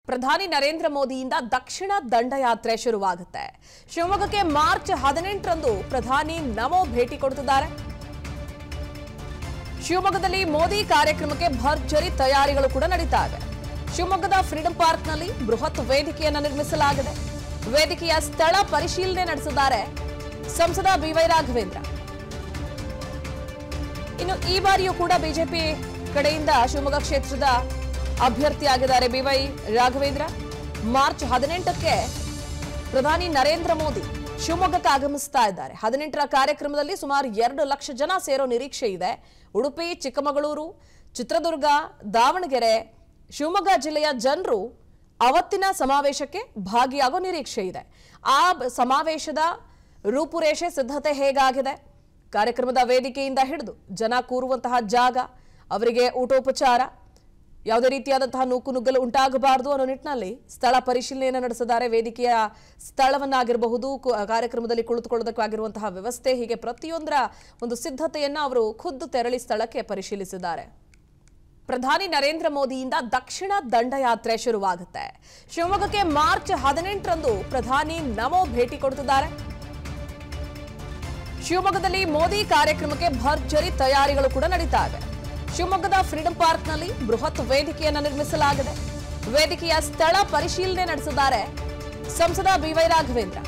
ಪ್ರಧಾನಿ ನರೇಂದ್ರ ಮೋದಿಯಿಂದ ದಕ್ಷಿಣ ದಂಡಯಾತ್ರೆ ಶುರುವಾಗುತ್ತೆ ಶಿವಮೊಗ್ಗಕ್ಕೆ ಮಾರ್ಚ್ ಹದಿನೆಂಟರಂದು ಪ್ರಧಾನಿ ನಮೋ ಭೇಟಿ ಕೊಡ್ತಿದ್ದಾರೆ ಶಿವಮೊಗ್ಗದಲ್ಲಿ ಮೋದಿ ಕಾರ್ಯಕ್ರಮಕ್ಕೆ ಭರ್ಜರಿ ತಯಾರಿಗಳು ಕೂಡ ನಡೀತಾ ಇವೆ ಶಿವಮೊಗ್ಗದ ಫ್ರೀಡಂ ಪಾರ್ಕ್ನಲ್ಲಿ ಬೃಹತ್ ವೇದಿಕೆಯನ್ನು ನಿರ್ಮಿಸಲಾಗಿದೆ ವೇದಿಕೆಯ ಸ್ಥಳ ಪರಿಶೀಲನೆ ನಡೆಸಿದ್ದಾರೆ ಸಂಸದ ಬಿವೈ ರಾಘವೇಂದ್ರ ಇನ್ನು ಈ ಬಾರಿಯೂ ಕೂಡ ಬಿಜೆಪಿ ಕಡೆಯಿಂದ ಶಿವಮೊಗ್ಗ ಕ್ಷೇತ್ರದ ಅಭ್ಯರ್ಥಿಯಾಗಿದ್ದಾರೆ ಬಿವೈ ರಾಘವೇಂದ್ರ ಮಾರ್ಚ್ ಹದಿನೆಂಟಕ್ಕೆ ಪ್ರಧಾನಿ ನರೇಂದ್ರ ಮೋದಿ ಶಿವಮೊಗ್ಗಕ್ಕೆ ಆಗಮಿಸ್ತಾ ಇದ್ದಾರೆ ಹದಿನೆಂಟರ ಕಾರ್ಯಕ್ರಮದಲ್ಲಿ ಸುಮಾರು ಎರಡು ಲಕ್ಷ ಜನ ಸೇರೋ ನಿರೀಕ್ಷೆ ಇದೆ ಉಡುಪಿ ಚಿಕ್ಕಮಗಳೂರು ಚಿತ್ರದುರ್ಗ ದಾವಣಗೆರೆ ಶಿವಮೊಗ್ಗ ಜಿಲ್ಲೆಯ ಜನರು ಅವತ್ತಿನ ಸಮಾವೇಶಕ್ಕೆ ಭಾಗಿಯಾಗೋ ನಿರೀಕ್ಷೆ ಇದೆ ಆ ಬ- ಸಮಾವೇಶದ ರೂಪುರೇಷೆ ಸಿದ್ಧತೆ ಹೇಗಾಗಿದೆ ಕಾರ್ಯಕ್ರಮದ ವೇದಿಕೆಯಿಂದ ಹಿಡಿದು ಜನ ಕೂರುವಂತಹ ಜಾಗ ಅವರಿಗೆ ಊಟೋಪಚಾರ ಯಾವುದೇ ರೀತಿಯಾದಂತಹ ನೂಕು ನುಗ್ಗಲು ಉಂಟಾಗಬಾರದು ಅನ್ನೋ ನಿಟ್ಟಿನಲ್ಲಿ ಸ್ಥಳ ಪರಿಶೀಲನೆಯನ್ನು ನಡೆಸಿದ್ದಾರೆ ವೇದಿಕೆಯ ಸ್ಥಳವನ್ನಾಗಿರಬಹುದು ಕು- ಕಾರ್ಯಕ್ರಮದಲ್ಲಿ ಕುಳಿತುಕೊಳ್ಳೋದಕ್ಕಾಗಿರುವಂತಹ ವ್ಯವಸ್ಥೆ ಹೀಗೆ ಪ್ರತಿಯೊಂದರ ಒಂದು ಸಿದ್ಧತೆಯನ್ನು ಅವರು ಖುದ್ದು ತೆರಳಿ ಸ್ಥಳಕ್ಕೆ ಪರಿಶೀಲಿಸಿದ್ದಾರೆ ಪ್ರಧಾನಿ ನರೇಂದ್ರ ಮೋದಿಯಿಂದ ದಕ್ಷಿಣ ದಂಡಯಾತ್ರೆ ಶುರುವಾಗುತ್ತೆ ಶಿವಮೊಗ್ಗಕ್ಕೆ ಮಾರ್ಚ್ ಹದಿನೆಂಟರಂದು ಪ್ರಧಾನಿ ನಮೋ ಭೇಟಿ ಕೊಡ್ತಿದ್ದಾರೆ ಶಿವಮೊಗ್ಗದಲ್ಲಿ ಮೋದಿ ಕಾರ್ಯಕ್ರಮಕ್ಕೆ ಭರ್ಜರಿ ತಯಾರಿಗಳು ಕೂಡ ನಡೀತಾ ಇವೆ ಶಿವಮೊಗ್ಗದ ಫ್ರೀಡಂ ಪಾರ್ಕ್ನಲ್ಲಿ ಬೃಹತ್ ವೇದಿಕೆಯನ್ನು ನಿರ್ಮಿಸಲಾಗಿದೆ ವೇದಿಕೆಯ ಸ್ಥಳ ಪರಿಶೀಲನೆ ನಡೆಸಿದ್ದಾರೆ ಸಂಸದ ಬಿವೈ ರಾಘವೇಂದ್ರ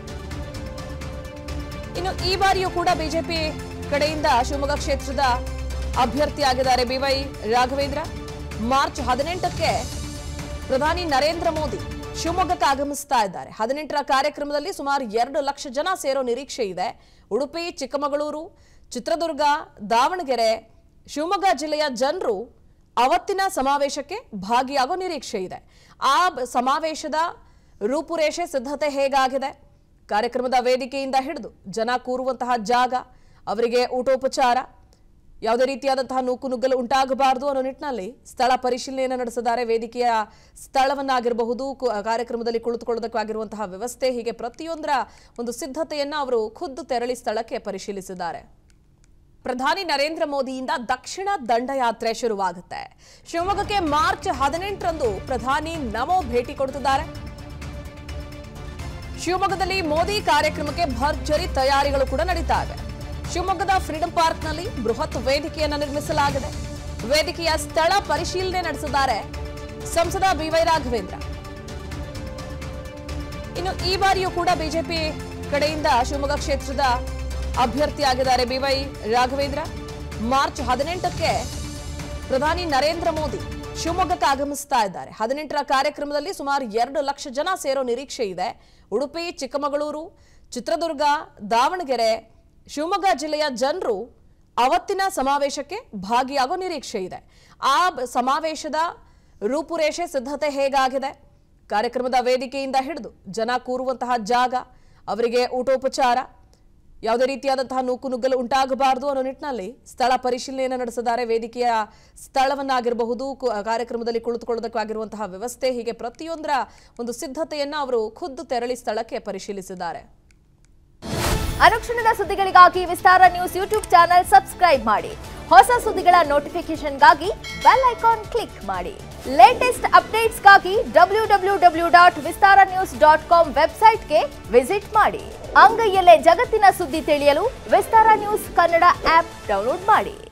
ಇನ್ನು ಈ ಬಾರಿಯೂ ಕೂಡ ಬಿಜೆಪಿ ಕಡೆಯಿಂದ ಶಿವಮೊಗ್ಗ ಕ್ಷೇತ್ರದ ಅಭ್ಯರ್ಥಿಯಾಗಿದ್ದಾರೆ ಬಿವೈ ರಾಘವೇಂದ್ರ ಮಾರ್ಚ್ ಹದಿನೆಂಟಕ್ಕೆ ಪ್ರಧಾನಿ ನರೇಂದ್ರ ಮೋದಿ ಶಿವಮೊಗ್ಗಕ್ಕೆ ಆಗಮಿಸ್ತಾ ಇದ್ದಾರೆ ಹದಿನೆಂಟರ ಕಾರ್ಯಕ್ರಮದಲ್ಲಿ ಸುಮಾರು ಎರಡು ಲಕ್ಷ ಜನ ಸೇರೋ ನಿರೀಕ್ಷೆ ಇದೆ ಉಡುಪಿ ಚಿಕ್ಕಮಗಳೂರು ಚಿತ್ರದುರ್ಗ ದಾವಣಗೆರೆ ಶಿವಮೊಗ್ಗ ಜಿಲ್ಲೆಯ ಜನರು ಅವತ್ತಿನ ಸಮಾವೇಶಕ್ಕೆ ಭಾಗಿಯಾಗೋ ನಿರೀಕ್ಷೆ ಇದೆ ಆ ಬ- ಸಮಾವೇಶದ ರೂಪುರೇಷೆ ಸಿದ್ಧತೆ ಹೇಗಾಗಿದೆ ಕಾರ್ಯಕ್ರಮದ ವೇದಿಕೆಯಿಂದ ಹಿಡಿದು ಜನ ಕೂರುವಂತಹ ಜಾಗ ಅವರಿಗೆ ಊಟೋಪಚಾರ ಯಾವುದೇ ರೀತಿಯಾದಂತಹ ನೂಕು ನುಗ್ಗಲು ಉಂಟಾಗಬಾರದು ಅನ್ನೋ ನಿಟ್ಟಿನಲ್ಲಿ ಸ್ಥಳ ಪರಿಶೀಲನೆಯನ್ನು ನಡೆಸಿದ್ದಾರೆ ವೇದಿಕೆಯ ಸ್ಥಳವನ್ನಾಗಿರಬಹುದು ಕು- ಕಾರ್ಯಕ್ರಮದಲ್ಲಿ ಕುಳಿತುಕೊಳ್ಳೋದಕ್ಕಾಗಿರುವಂತಹ ವ್ಯವಸ್ಥೆ ಹೀಗೆ ಪ್ರತಿಯೊಂದರ ಒಂದು ಸಿದ್ಧತೆಯನ್ನು ಅವರು ಖುದ್ದು ತೆರಳಿ ಸ್ಥಳಕ್ಕೆ ಪರಿಶೀಲಿಸಿದ್ದಾರೆ ಪ್ರಧಾನಿ ನರೇಂದ್ರ ಮೋದಿಯಿಂದ ದಕ್ಷಿಣ ದಂಡಯಾತ್ರೆ ಶುರುವಾಗುತ್ತೆ ಶಿವಮೊಗ್ಗಕ್ಕೆ ಮಾರ್ಚ್ ಹದಿನೆಂಟರಂದು ಪ್ರಧಾನಿ ನಮೋ ಭೇಟಿ ಕೊಡ್ತಿದ್ದಾರೆ ಶಿವಮೊಗ್ಗದಲ್ಲಿ ಮೋದಿ ಕಾರ್ಯಕ್ರಮಕ್ಕೆ ಭರ್ಜರಿ ತಯಾರಿಗಳು ಕೂಡ ನಡೀತಾ ಇವೆ ಶಿವಮೊಗ್ಗದ ಫ್ರೀಡಂ ಪಾರ್ಕ್ನಲ್ಲಿ ಬೃಹತ್ ವೇದಿಕೆಯನ್ನು ನಿರ್ಮಿಸಲಾಗಿದೆ ವೇದಿಕೆಯ ಸ್ಥಳ ಪರಿಶೀಲನೆ ನಡೆಸಿದ್ದಾರೆ ಸಂಸದ ಬಿವೈ ರಾಘವೇಂದ್ರ ಇನ್ನು ಈ ಬಾರಿಯೂ ಕೂಡ ಬಿಜೆಪಿ ಕಡೆಯಿಂದ ಶಿವಮೊಗ್ಗ ಕ್ಷೇತ್ರದ ಅಭ್ಯರ್ಥಿಯಾಗಿದ್ದಾರೆ ಬಿವೈ ರಾಘವೇಂದ್ರ ಮಾರ್ಚ್ ಹದಿನೆಂಟಕ್ಕೆ ಪ್ರಧಾನಿ ನರೇಂದ್ರ ಮೋದಿ ಶಿವಮೊಗ್ಗಕ್ಕೆ ಆಗಮಿಸ್ತಾ ಇದ್ದಾರೆ ಹದಿನೆಂಟರ ಕಾರ್ಯಕ್ರಮದಲ್ಲಿ ಸುಮಾರು ಎರಡು ಲಕ್ಷ ಜನ ಸೇರೋ ನಿರೀಕ್ಷೆ ಇದೆ ಉಡುಪಿ ಚಿಕ್ಕಮಗಳೂರು ಚಿತ್ರದುರ್ಗ ದಾವಣಗೆರೆ ಶಿವಮೊಗ್ಗ ಜಿಲ್ಲೆಯ ಜನರು ಅವತ್ತಿನ ಸಮಾವೇಶಕ್ಕೆ ಭಾಗಿಯಾಗೋ ನಿರೀಕ್ಷೆ ಇದೆ ಆ ಬ- ಸಮಾವೇಶದ ರೂಪುರೇಷೆ ಸಿದ್ಧತೆ ಹೇಗಾಗಿದೆ ಕಾರ್ಯಕ್ರಮದ ವೇದಿಕೆಯಿಂದ ಹಿಡಿದು ಜನ ಕೂರುವಂತಹ ಜಾಗ ಅವರಿಗೆ ಊಟೋಪಚಾರ ಯಾವುದೇ ರೀತಿಯಾದಂತಹ ನೂಕು ನುಗ್ಗಲು ಉಂಟಾಗಬಾರದು ಅನ್ನೋ ನಿಟ್ಟಿನಲ್ಲಿ ಸ್ಥಳ ಪರಿಶೀಲನೆಯನ್ನು ನಡೆಸಿದ್ದಾರೆ ವೇದಿಕೆಯ ಸ್ಥಳವನ್ನಾಗಿರಬಹುದು ಕು- ಕಾರ್ಯಕ್ರಮದಲ್ಲಿ ಕುಳಿತುಕೊಳ್ಳೋದಕ್ಕಾಗಿರುವಂತಹ ವ್ಯವಸ್ಥೆ ಹೀಗೆ ಪ್ರತಿಯೊಂದರ ಒಂದು ಸಿದ್ಧತೆಯನ್ನು ಅವರು ಖುದ್ದು ತೆರಳಿ ಸ್ಥಳಕ್ಕೆ ಪರಿಶೀಲಿಸಿದ್ದಾರೆ ಅನುಕ್ಷಣದ ಸುದ್ದಿಗಳಿಗಾಗಿ Vistara news YouTube channel subscribe ಮಾಡಿ ಹೊಸ ಸುದ್ದಿಗಳ ನೋಟಿಫಿಕೇಶನ್ಗಾಗಿ ಬೆಲ್ ಐಕಾನ್ ಕ್ಲಿಕ್ ಮಾಡಿ ಲೇಟೆಸ್ಟ್ ಅಪ್ಡೇಟ್ಸ್ಗಾಗಿ W W W dot Vistara news dot com ವೆಬ್ಸೈಟ್ಗೆ ವಿಸಿಟ್ ಮಾಡಿ ಅಂಗೈಯಲ್ಲೇ ಜಗತ್ತಿನ ಸುದ್ದಿ ತಿಳಿಯಲು Vistara news Kannada app download ಮಾಡಿ